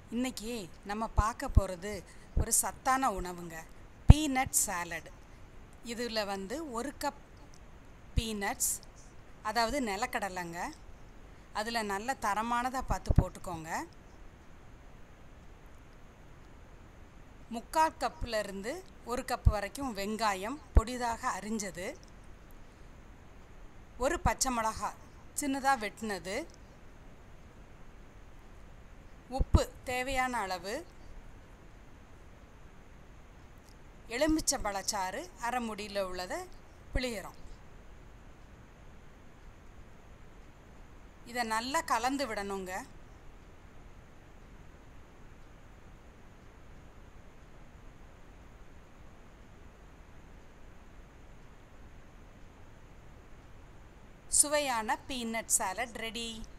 இன்னைக்கு நம்ம பார்க்க போகிறது ஒரு சத்தான உணவுங்க பீனட் சாலட் இதில் வந்து ஒரு கப் பீனட்ஸ் அதாவது நிலக்கடலைங்க அதில் நல்ல தரமானதாக பார்த்து போட்டுக்கோங்க முக்கால் கப்பில் இருந்து ஒரு கப் வரைக்கும் வெங்காயம் பொடிதாக அரிஞ்சது ஒரு பச்சை மிளகா சின்னதாக வெட்டினது உப்பு தேவையான அளவு எலுமிச்சம்பழச்சாறு அரை முடியில் உள்ளதை பிழிகிறோம் இதை நல்லா கலந்து விடணுங்க சுவையான பீனட் சாலட் ரெடி